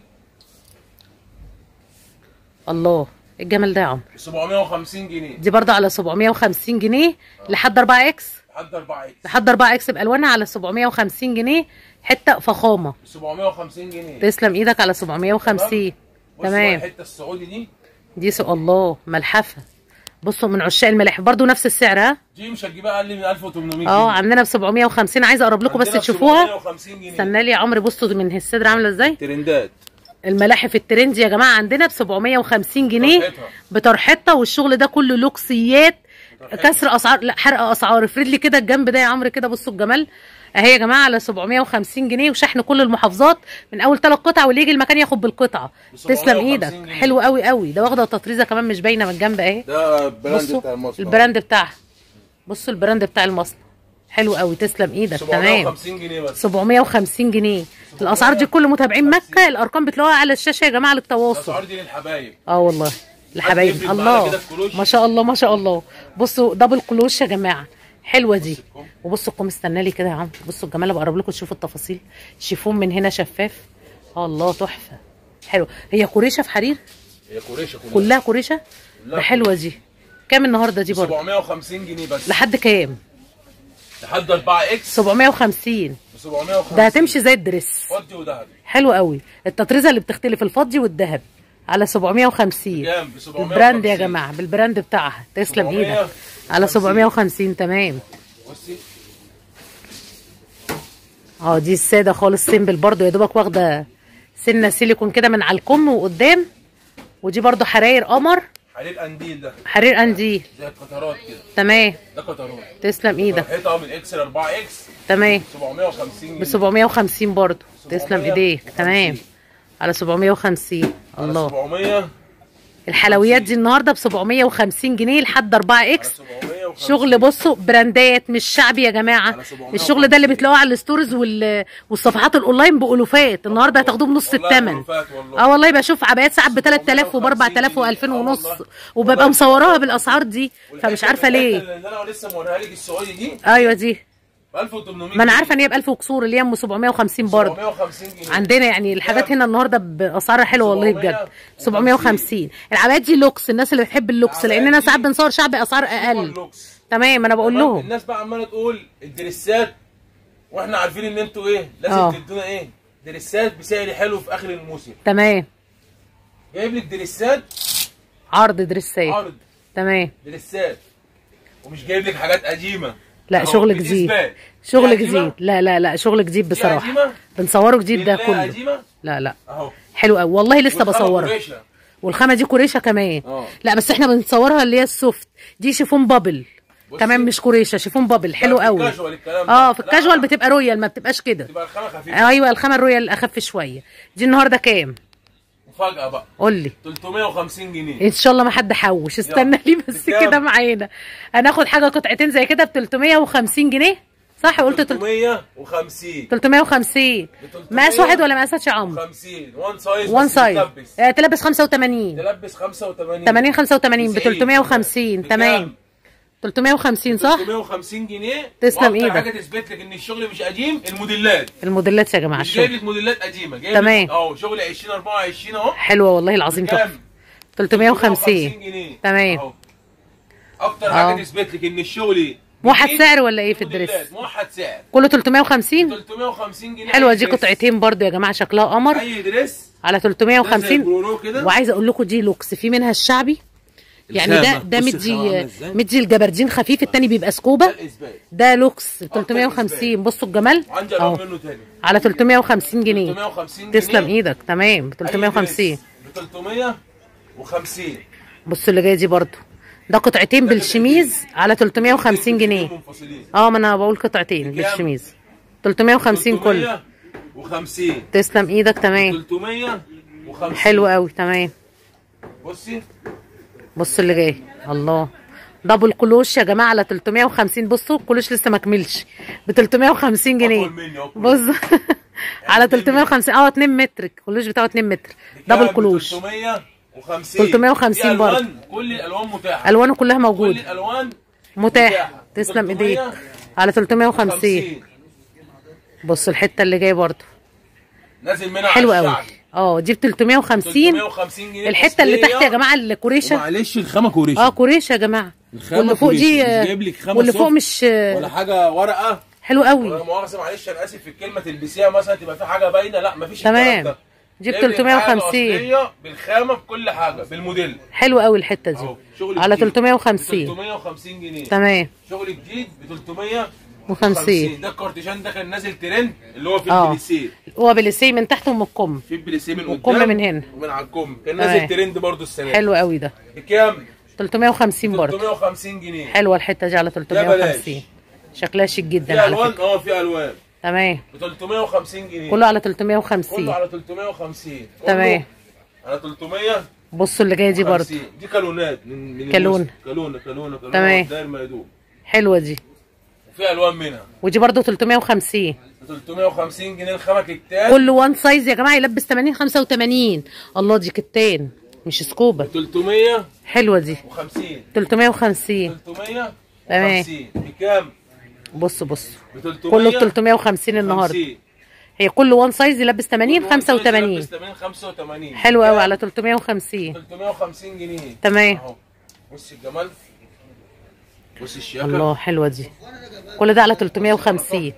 الله إيه الجمال ده يا عمرو ب 750 جنيه دي برضه على 750 جنيه لحد 4 اكس لحد 4 اكس لحد 4 اكس بالوانها على 750 جنيه حته فخامه ب 750 جنيه تسلم ايدك على 750 بصي بقى تمام الحته السعودي دي دي سو الله ملحفه بصوا من عشاق الملاحف برضه نفس السعر ها دي مش هتجيبها اقل من 1800 اه جنيه عندنا ب 750 عايزه اقرب لكم بس عندنا ب تشوفوها 750 جنيه استنى لي يا عمرو بصوا من الصدر عامله ازاي ترندات الملاحف الترند يا جماعه عندنا ب 750 جنيه طرحتها. بطرحتها والشغل ده كله لوكسيات كسر اسعار لا حرق اسعار افرد لي كده الجنب ده يا عمرو كده بصوا الجمال اهي يا جماعه على 750 جنيه وشحن كل المحافظات من اول ثلاث قطع واللي يجي المكان ياخد بالقطعه ب تسلم 750 ايدك جنيه. حلو قوي قوي ده واخده تطريزه كمان مش باينه من الجنب اهي ده براند بصوا بتاع المصنع البراند بتاعها بصوا البراند بتاع المصنع حلو قوي تسلم ايدك تمام 750 جنيه بس 750 جنيه الاسعار دي كل متابعين مكه الارقام بتلاقوها على الشاشه يا جماعه للتواصل الاسعار دي للحبايب اه والله الحبايب يفرد معانا الله كده الكلوش؟ ما شاء الله ما شاء الله بصوا دبل كلوش يا جماعه حلوه دي وبصوا القوم استنى لي كده يا عم بصوا الجمال بقرب لكم تشوفوا التفاصيل شيفون من هنا شفاف آه الله تحفه حلو هي قريشه في حرير هي كوريشه كلها كلها قريشه كلها ده حلوه دي كام النهارده دي برضه 750 جنيه بس لحد كام لحد 4 اكس 750 ب 750 ده هتمشي زي الدريس فضي وذهبي حلو قوي التطريزه اللي بتختلف الفضي والذهب على 750 كام ب 750 البراند يا جماعه بالبراند بتاعها تسلم 700 ايدك على 750 تمام بصي اه دي الساده خالص سيمبل برضو يا دوبك واخده سنه سيليكون كده من على الكم وقدام ودي برضو حراير قمر حرير قنديل ده حرير انديل زي القطارات كده تمام ده قطارات تسلم ايدك فرحتها من اكس ل 4 اكس تمام 750 جنيه ب 750 برضو تسلم ايديك تمام على 750 على الله 700 الحلويات دي النهارده ب 750 جنيه لحد 4 على اكس 750 شغل بصوا براندات مش شعبي يا جماعه على 750. الشغل ده اللي بتلاقوه على الستورز وال... والصفحات الاونلاين بالوفات النهارده هتاخدوه بنص والله الثمن بألوفات والله. اه والله بشوف عبايات ساعات ب 3000 وب 4000 و2000 ونص والله. وببقى مصوراها بالاسعار دي فمش والحتة عارفه اللي ليه اللي انا لسه موريها لك السعودي دي ايوه دي ب 1800 ما انا عارفه ان هي ب 1000 وكسور اللي هي ام 750 برضه 750 جنيه عندنا يعني الحاجات هنا النهارده باسعار حلوه والله بجد 750. 750 العبايات دي لوكس الناس اللي بتحب اللوكس لاننا العبايات ساعات دي بنصور شعبي اسعار سوبر اقل لوكس تمام انا بقول تمام؟ لهم الناس بقى عماله تقول الدريسات واحنا عارفين ان انتوا ايه لازم آه. تدونا ايه دريسات بسعر حلو في اخر الموسم تمام جايب لك دريسات عرض دريسات عرض تمام دريسات ومش جايب لك حاجات قديمه لا أهو، شغل دي جديد إثبات. شغل دي قديمة؟ جديد لا لا لا شغل جديد دي بصراحه قديمة؟ بنصوره جديد ده بالله كله قديمه لا لا اهو حلو قوي والله لسه والخامة بصورها قريشة. والخامه دي كوريشه كمان اه. لا بس احنا بنصورها اللي هي السوفت دي شيفون بابل بصي. كمان مش كوريشه شيفون بابل حلو في قوي الكاجوال الكلام ده. اه في لا، الكاجوال بتبقى رويال ما بتبقاش كده تبقى الخامه خفيفه ايوه الخامه الرويال اخف شويه دي النهارده كام مفاجاه بقى قول لي 350 جنيه ان شاء الله ما حد حوش استنى لي بس بكام؟ كده معانا هناخد حاجه قطعتين زي كده ب 350 جنيه صح قلت تل- 350 350 مقاس واحد ولا مقاسات يا عمرو 50 وان سايز وان بس سايز بتلبس. آه، تلبس 85 تلبس 85 80 85 ب 90. 350 تمام بكام؟ 350 صح 350 جنيه تسلم وأكتر إيدك. حاجه تثبت لك ان الشغل مش قديم الموديلات الموديلات يا جماعه مش جايب الشغل لك موديلات قديمه جايب تمام. لك اهو شغل 20 24 اهو حلوه والله العظيم بكام؟ تحفه 350 جنيه تمام. أهو. اكتر أهو. حاجه تثبت لك ان الشغل موحد جديد، سعر ولا ايه في موديلات. الدريس موحد سعر كله 350 350 جنيه حلوه أي دي دريس. قطعتين برضو يا جماعه شكلها قمر اي دريس على ده زي 350 البرورو كده وعايزه اقول لكم دي لوكس في منها الشعبي يعني ده الخامة. ده بص الخامة عاملة مدي إزاي؟ مدي الجبردين خفيف التاني بيبقى ده سكوبه الاثبات ده لوكس ب أكتر 350 بصوا الجمال عندي اهو الوان منه تاني على 350 جنيه 350 جنيه تسلم ايدك تمام ب 350 ب 350 بصوا اللي جايه دي برضو ده قطعتين بالشميز على 350 جنيه منفصلين اه ما انا بقول قطعتين بكام؟ بالشميز 350 كله 350 تسلم ايدك تمام 350 حلو قوي تمام بصي بصوا اللي جاي الله دبل كلوش يا جماعه على 350 بصوا الكلوش لسه ما كملش ب 350 جنيه أطول مني أهو. بص على 350 اه 2 متر الكلوش بتاعه 2 متر دبل بكام؟ كلوش 350 350 في ألوان، برضه. كل الالوان متاحه الوانه كلها كل موجوده الالوان متاح متاحة. تسلم 350. ايديك على 350 بصوا الحته اللي جايه برضو نازل منها حلوه على قوي الشعبي. اه دي ب 350 350 جنيه الحته اللي أصلية. تحت يا جماعه الكوريشه معلش الخامه كوريشة اه كوريشه يا جماعه الخامة واللي فوق دي كوريشة. مش آه، جايب لك خامة واللي فوق صوف مش ولا حاجه ورقه حلو ولا قوي مؤاخذه معلش انا اسف في الكلمه تلبسيها مثلا تبقى في حاجه باينه لا مفيش تمام. الكلام ده. دي ب جايب لك حاجة 350 أصلية بالخامه بكل حاجه بالموديل حلو قوي الحته دي اهو شغل على جديد. 350 ب 350 جنيه تمام شغل جديد ب 350 وخمسين. ده الكارتيشان ده كان نازل ترند اللي هو في اه. البليسيه هو بليسيه من تحت ومن الكم في البليسيه من والكم قدام من هنا. ومن على الكم كان تمام. نازل ترند برضو السنه دي. حلو قوي ده بكام 350 برضه 350 جنيه حلوه الحته دي على 350 شكلها شيك جدا في على الوان فكره اه في الوان تمام ب 350 جنيه كله على كله 350 على 350 كله تمام على 300 بصوا اللي جايه دي برضه دي كالونات من من كالون. الموسم. كالونه كالونه كالونه تمام. داير ما يدوب حلوه دي وفي الوان منها ودي برضه 350 ب 350 جنيه الخامه كتان كل وان سايز يا جماعه يلبس 80 85 الله دي كتان مش سكوبه 350 حلوه دي 350 350 بكام؟ بصوا بصوا ب 300 كله ب 350 النهارده هي كل وان سايز يلبس 80 85 80 85 حلو قوي بكام؟ على 350 350 جنيه تمام. اهو بص الجمال بص الشياكه الله حلوه دي كل ده على 350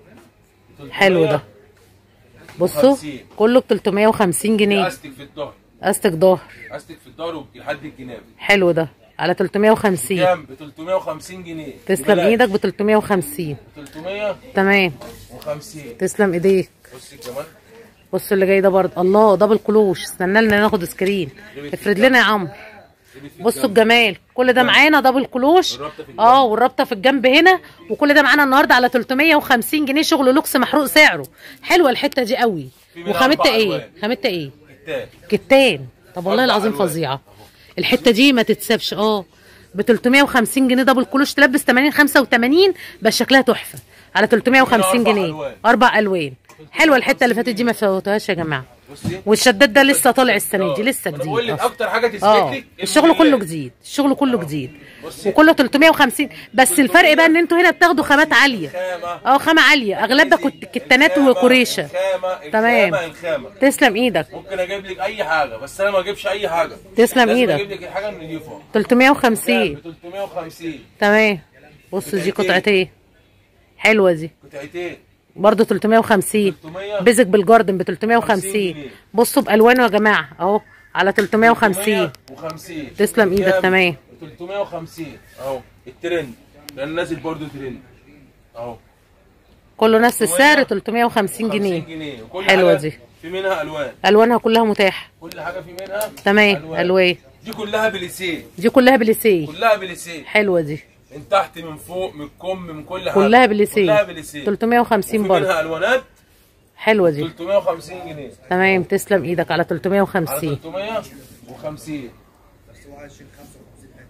حلو ده بصوا 350. كله ب 350 جنيه استك في الظهر استك ظهر استك في الظهر لحد الجناب حلو ده على 350 كام ب 350 جنيه تسلم ببلاش. ايدك ب 350 350 تمام تسلم ايديك بص الجمال بص اللي جاي ده برضه الله دبل كلوش استنى لنا ناخد سكرين افرد لنا يا عمرو بصوا الجمال كل ده معانا دبل كلوش والرابطة في الجنب. اه والرابطه في الجنب هنا وكل ده معانا النهارده على 350 جنيه شغل لوكس محروق سعره حلوه الحته دي قوي في منها وخامتها أربع ايه ألوان. خامتها ايه كتان كتان طب والله أربع العظيم ألوان. فظيعه الحته دي ما تتسابش اه ب 350 جنيه دبل كلوش تلبس 80 85 بس شكلها تحفه على 350 أربع جنيه ألوان. اربع الوان حلوه الحته اللي فاتت دي ما فوتوهاش يا جماعه بصي والشداد ده لسه طالع السنه دي لسه أنا بقول جديد لك أصلاً. اكتر حاجه تثبت اه لك الشغل كله الموديلات. جديد الشغل كله جديد بصي. وكله 350 بس الفرق بقى ان انتوا هنا بتاخدوا خامات عاليه خامه اه خامه عاليه اغلبها كت- كتانات الخامة، وكوريشه الخامه تمام. الخامه الخامه تسلم ايدك ممكن اجيب لك اي حاجه بس انا ما اجيبش اي حاجه تسلم لازم إيدك. اجيب لك الحاجه النضيفه 350 ب 350 تمام بص دي قطعتين. قطعتين حلوه دي قطعتين برضه 350 300 بيزك بالجاردن ب 350 جنيه. بصوا بالوانه يا جماعه اهو على 350 350 تسلم إيدك، كام؟ تمام. 350 اهو الترند كان نازل برضو ترند اهو كله نفس السعر 350 جنيه جنيه وكل حلوة حاجة دي. في منها الوان الوانها كلها متاحه كل حاجه في منها تمام الوان دي كلها بليسيه دي كلها بليسيه كلها بليسيه حلوه دي من تحت من فوق من الكم من كل حاجه كلها بليسيه كلها بليسيه 350 وفي برضه منها الوانات حلوه دي 350 جنيه تمام تسلم ايدك على على 350 350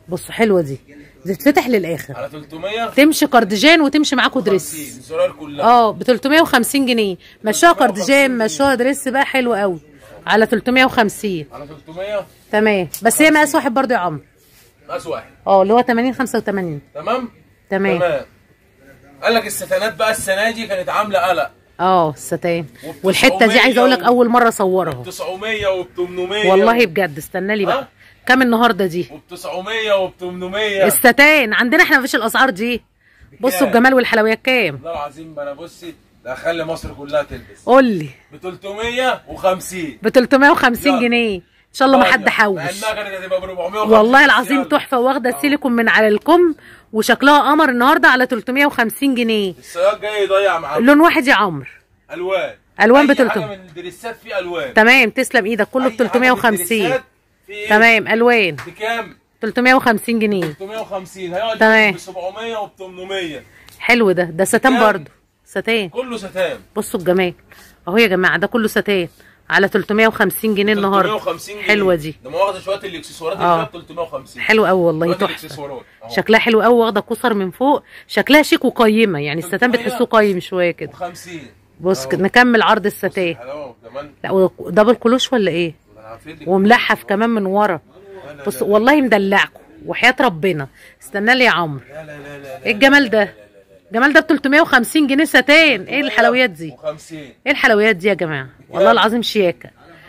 بصوا حلوه دي دي تتفتح للاخر على 300 تمشي كارديجان وتمشي معاكوا دريس الزرار كلها اه ب 350 جنيه مشوها كارديجان مشوها دريس بقى حلو قوي على 350 على 300 تمام بس هي مقاس واحد برضو يا عمرو مقاس واحد اه اللي هو 80 85 تمام تمام تمام قال لك الستانات بقى السنه دي كانت عامله قلق اه الستان وب والحته دي عايزه اقول لك 900 اول مره اصورها 900 وب 800 والله بجد استنى لي بقى ها؟ كام النهارده دي وب 900 وب 800 الستان عندنا احنا مفيش الاسعار دي بصوا بكام؟ الجمال والحلويات كام والله العظيم انا بصي ده هخلي مصر كلها تلبس قول لي ب 350 ب 350 يلا. جنيه ان شاء الله ما حد مع حوش انها كانت هتبقى ب 450 والله العظيم يلا. تحفه واخده سيليكون من على الكم وشكلها قمر النهارده على 350 جنيه السياق جاي يضيع معاك لون واحد يا عمرو الوان ألوان أي ب 300. حاجه من الدريسات فيه الوان تمام تسلم ايدك كله ب أي حاجة من 350 الدريسات فيه تمام الوان بكام 350 جنيه 350 هيقعد تمام. ب 700 وب 800 حلو ده ده ستان بكام؟ برضو ستان كله ستان بصوا الجمال اهو يا جماعه ده كله ستان على 350 جنيه النهارده 350 جنيه حلوه دي ده واخده شويه الاكسسوارات آه. اللي فيها 350 حلو قوي والله شوية تحفه الاكسسوارات أهو. شكلها حلو قوي واخده كسر من فوق شكلها شيك وقيمه يعني الستان بتحسوه قيم شويه كده 50 بص كده نكمل عرض الستان حلاوه كمان لا و- دبل كلوش ولا ايه ده انا عارفين لك وملحف كمان من ورا بص والله مدلعكم وحياه ربنا استنى لي يا عمرو لا لا لا لا ايه الجمال ده الجمال ده ب 350 جنيه ستان ايه الحلويات دي و50 ايه الحلويات دي يا جماعه والله العظيم شياكه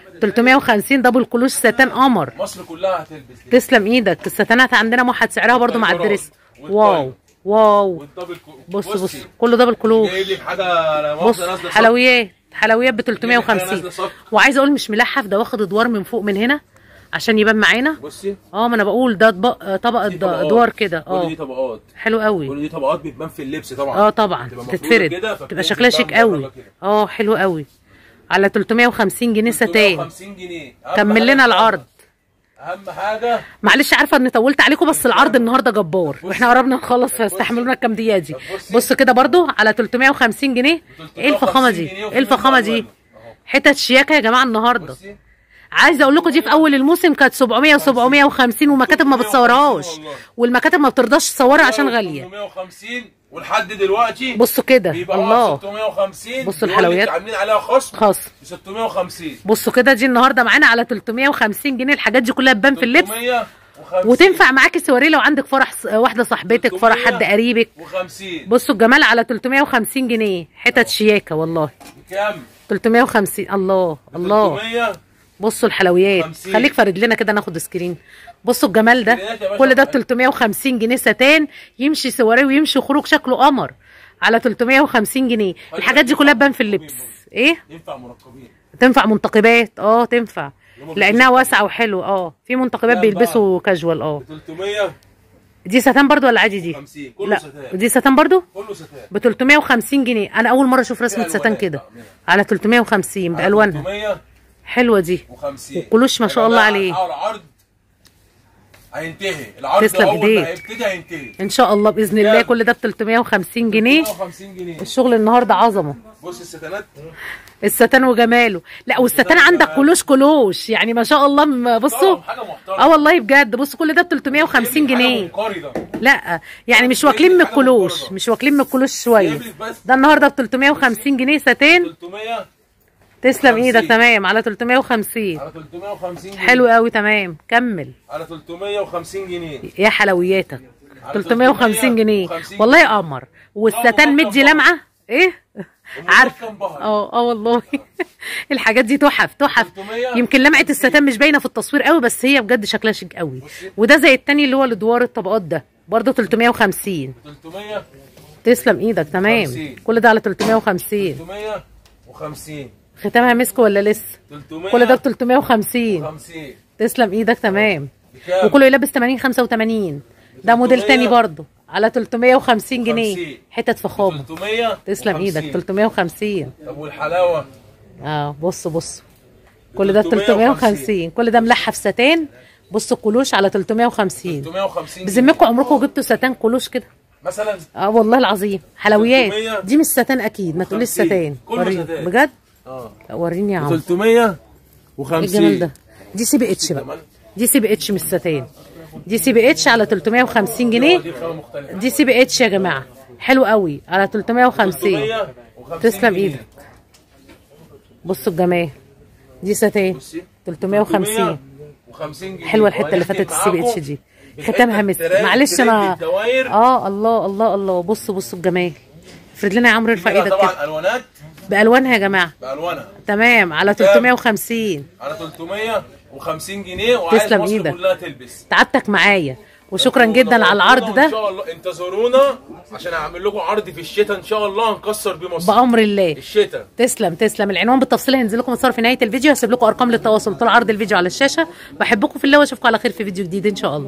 350 دبل كلوش ستان قمر مصر كلها هتلبس دي تسلم ايدك الستانات عندنا موحد سعرها برضو مع الدريس واو واو والدبل كو- بص بص بصي، كله دبل كلوش جايب لك حاجه لا بص مؤاخذة نازله صف. حلويات حلويات ب نازلة 350 صف. وعايزه اقول مش ملحف ده واخد ادوار من فوق من هنا عشان يبان معانا بصي اه ما انا بقول ده طبق طبق دي طبقات. ادوار كده كل دي اه طبقات حلو قوي كل دي طبقات بتبان في اللبس طبعا اه طبعا بتبقى مفرودة تتفرد كده، تبقى فبتنزل شكلها بقى شيك مدرجة قوي كده. اه حلو قوي على 350 جنيه ستان 350 جنيه أهم كمل حاجة لنا العرض اهم حاجه معلش عارفه اني طولت عليكم بس العرض النهارده جبار واحنا قربنا نخلص فاستحملونا الكام دقيقه دي بصي. بص كده برضو على 350 جنيه ايه الفخامه دي 350 جنيه ايه الفخامه وفي دي منه أهو. حتت شياكه يا جماعه النهارده بصي عايزه اقول لكم دي في اول الموسم كانت 700 و750 ومكاتب ما بتصورهاش والله. والمكاتب ما بترضاش تصورها عشان غاليه 850 ولحد دلوقتي بصوا كده بيبقى الله 650 بصوا بيقول لك الحلويات. عاملين عليها خصم خاص ب 650 بصوا كده دي النهارده معانا على 350 جنيه الحاجات دي كلها تبان في اللبس 350 وتنفع معاكي سواريه لو عندك فرح ص- واحده صاحبتك فرح حد قريبك و50 بصوا الجمال على 350 جنيه حتت شياكه والله بكام؟ 350 الله الله 300 بصوا الحلويات 50. خليك فارد لنا كده ناخد سكرين بصوا الجمال ده سكرينات يا باشا. كل ده ب 350 جنيه ستان يمشي سواريه ويمشي خروج شكله قمر على 350 جنيه الحاجات دي كلها تبان في اللبس ايه ينفع مركبين تنفع منتقبات اه تنفع يوم لانها واسعه وحلوه اه في منتقبات لا بيلبسوا كاجوال اه 350 دي ستان برضو ولا عادي دي كله لا ستان دي ستان برضو كله ستان ب 350 جنيه انا اول مره اشوف رسمه فيها ستان ألوانات كده بقى منها. على 350 بالوانها 350 حلوه دي وكلوش ما شاء الله عليه. العرض هينتهي العرض تسلم اول إيديك. ما هيبتدي هينتهي ان شاء الله باذن الله كام؟ كل ده ب 350 جنيه 350 جنيه الشغل النهارده عظمه بص الستانات الستان وجماله لا والستان عندك كلوش كلوش يعني ما شاء الله م- بصوا طبعاً حاجه محترمه اه والله بجد بصوا كل ده ب 350 جنيه منقري ده لا يعني مش واكلين من الكلوش مش واكلين من الكلوش شويه جايب لك بس ده النهارده ب 350 جنيه ستان 300 تسلم ايدك 50. تمام على 350 على 350 جنيه حلو قوي تمام كمل على 350 جنيه يا حلوياتك على 350 جنيه 350 والله يا قمر والستان الله مدي أكبر. لمعه ايه عارف كم بحر اه اه والله الحاجات دي تحف تحف 300 يمكن لمعه الستان مش باينه في التصوير قوي بس هي بجد شكلها شيك قوي بصي. وده زي التاني اللي هو الادوار الطبقات ده برضه 350 300 تسلم ايدك تمام 50. كل ده على 350 350 ختامها مسك ولا لسه 300 كل ده ب 350 50 تسلم ايدك تمام بكام؟ وكله يلبس 80 85 ده موديل 300 تاني برضه على 350 جنيه 50. حتت فخامه 300 تسلم ايدك 350 طب والحلاوه اه بص بص كل ده ب 350. 350 كل ده ملحف ستان بصوا الكلوش على 350 350 بذمكم عمركم جبتوا ستان كلوش كده مثلا اه والله العظيم حلويات 300. دي مش ستان اكيد ما تقوليش 50. ستان كله وريني ستان. بجد اه لا، وريني يا عم 350 ايه الجمال ده دي سي بي اتش بقى كمان. دي سي بي اتش مش ستان دي سي بي اتش على 350 جنيه دي خامه مختلفه دي سي بي اتش يا جماعه حلو قوي على 350 350 تسلم جنيه. ايدك بصوا الجمال دي ستان بصي 350 350 جنيه حلوه الحته اللي وهنختم فاتت السي بي اتش معاكم دي بحتة ختامها مسك تراك- معلش تراك انا الدواير. اه الله الله الله بصوا بصوا الجمال افرد لنا يا عمرو ارفع فيها ايدك كده طبعا الوانات بالوانها يا جماعه بالوانها تمام على كام؟ 350 على 350 جنيه وعايز تسلم مصر إيدك. كلها تلبس تعبتك معايا وشكرا جدا على العرض ان ده شاء الله انتظرونا عشان هعمل لكم عرض في الشتاء ان شاء الله هنكسر بيه مصر بامر الله الشتاء تسلم تسلم العنوان بالتفصيل هينزل لكم الصور في نهايه الفيديو هسيب لكم ارقام للتواصل طول عرض الفيديو على الشاشه بحبكم في الله واشوفكم على خير في فيديو جديد ان شاء الله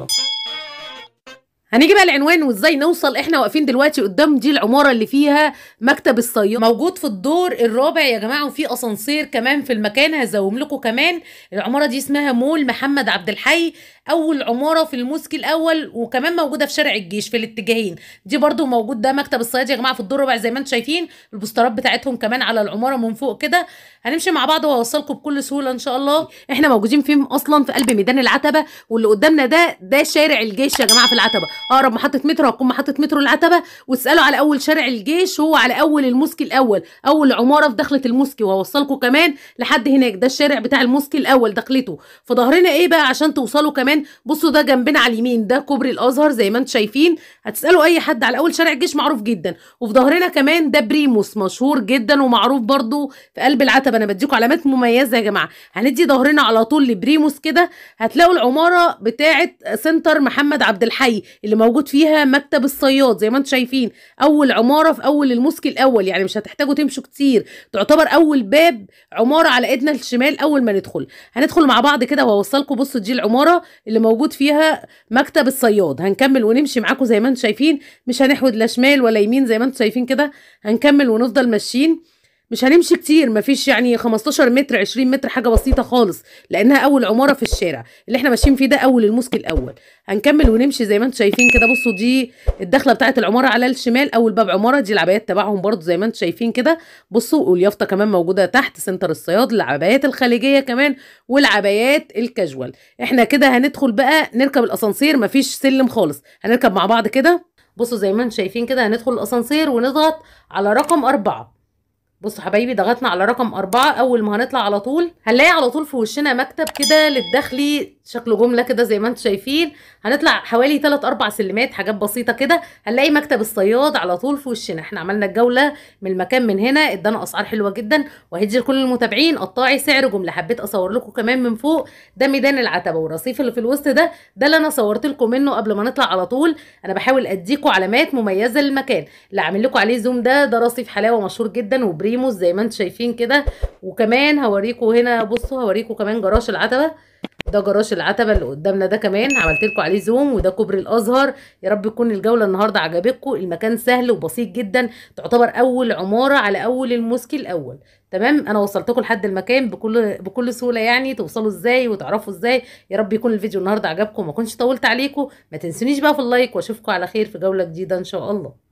هنيجي بقى العنوان وازاي نوصل احنا واقفين دلوقتي قدام دي العماره اللي فيها مكتب الصياد موجود في الدور الرابع يا جماعه وفي اسانسير كمان في المكان هزوم لكم كمان العماره دي اسمها مول محمد عبد الحي اول عماره في الموسكي الاول وكمان موجوده في شارع الجيش في الاتجاهين دي برضو موجود ده مكتب الصياد يا جماعه في الدور الرابع زي ما انتم شايفين البوسترات بتاعتهم كمان على العماره من فوق كده هنمشي مع بعض وهوصلكم بكل سهوله ان شاء الله احنا موجودين فين اصلا في قلب ميدان العتبه واللي قدامنا ده ده شارع الجيش يا جماعه في العتبه اقرب محطه مترو هتكون محطه مترو العتبه وتسالوا على اول شارع الجيش هو على اول الموسكي الاول اول عماره في دخله الموسكي وهوصلكم كمان لحد هناك ده الشارع بتاع الموسكي الاول دخلته في ظهرنا ايه بقى عشان توصلوا كمان بصوا ده جنبنا على اليمين ده كوبري الازهر زي ما انتم شايفين هتسالوا اي حد على اول شارع الجيش معروف جدا وفي ظهرنا كمان ده بريموس مشهور جدا ومعروف برضو في قلب العتبه انا بديكم علامات مميزه يا جماعه هندي ظهرنا على طول لبريموس كده هتلاقوا العماره بتاعه سنتر محمد عبد الحي اللي موجود فيها مكتب الصياد زي ما انتم شايفين اول عماره في اول الموسكي الاول يعني مش هتحتاجوا تمشوا كتير تعتبر اول باب عماره على ايدنا الشمال اول ما ندخل هندخل مع بعض كده وهوصلكم بصوا دي العماره اللي موجود فيها مكتب الصياد هنكمل ونمشي معاكم زي ما انتم شايفين مش هنحود لا شمال ولا يمين زي ما انتم شايفين كده هنكمل ونفضل ماشيين مش هنمشي كتير مفيش يعني 15 متر 20 متر حاجه بسيطه خالص لانها اول عماره في الشارع اللي احنا ماشيين فيه ده اول الموسكي الاول هنكمل ونمشي زي ما انتم شايفين كده بصوا دي الدخله بتاعه العماره على الشمال اول باب عماره دي العبايات تبعهم برضو زي ما انتم شايفين كده بصوا واليافطه كمان موجوده تحت سنتر الصياد العبايات الخليجيه كمان والعبايات الكاجوال احنا كده هندخل بقى نركب الاسانسير مفيش سلم خالص هنركب مع بعض كده بصوا زي ما انتم شايفين كده هندخل الاسانسير ونضغط على رقم أربعة بصوا حبايبي ضغطنا على رقم أربعة أول ما هنطلع على طول هنلاقي على طول في وشنا مكتب كده للدخلي شكله جملة كده زي ما انتم شايفين هنطلع حوالي 3 4 سلمات حاجات بسيطة كده هنلاقي مكتب الصياد على طول في وشنا احنا عملنا الجولة من المكان من هنا ادانا أسعار حلوة جدا وهدي لكل المتابعين قطاعي سعر جملة حبيت أصور لكم كمان من فوق ده ميدان العتبة والرصيف اللي في الوسط ده ده اللي أنا صورت لكم منه قبل ما نطلع على طول أنا بحاول أديكم علامات مميزة للمكان اللي عامل لكم عليه زوم ده ده رصيف حلاوة مشهور جدا وبريموس زي ما انتم شايفين كده وكمان هوريكم هنا بصوا هوريكم كمان جراج العتبة ده جراج العتبه اللي قدامنا ده كمان عملت لكم عليه زوم وده كوبري الازهر يا رب تكون الجوله النهارده عجبتكم المكان سهل وبسيط جدا تعتبر اول عماره على اول الموسكي الاول تمام انا وصلتكم لحد المكان بكل بكل سهوله يعني توصلوا ازاي وتعرفوا ازاي يا رب يكون الفيديو النهارده عجبكم وما كنتش طولت عليكم ما تنسونيش بقى في اللايك واشوفكم على خير في جوله جديده ان شاء الله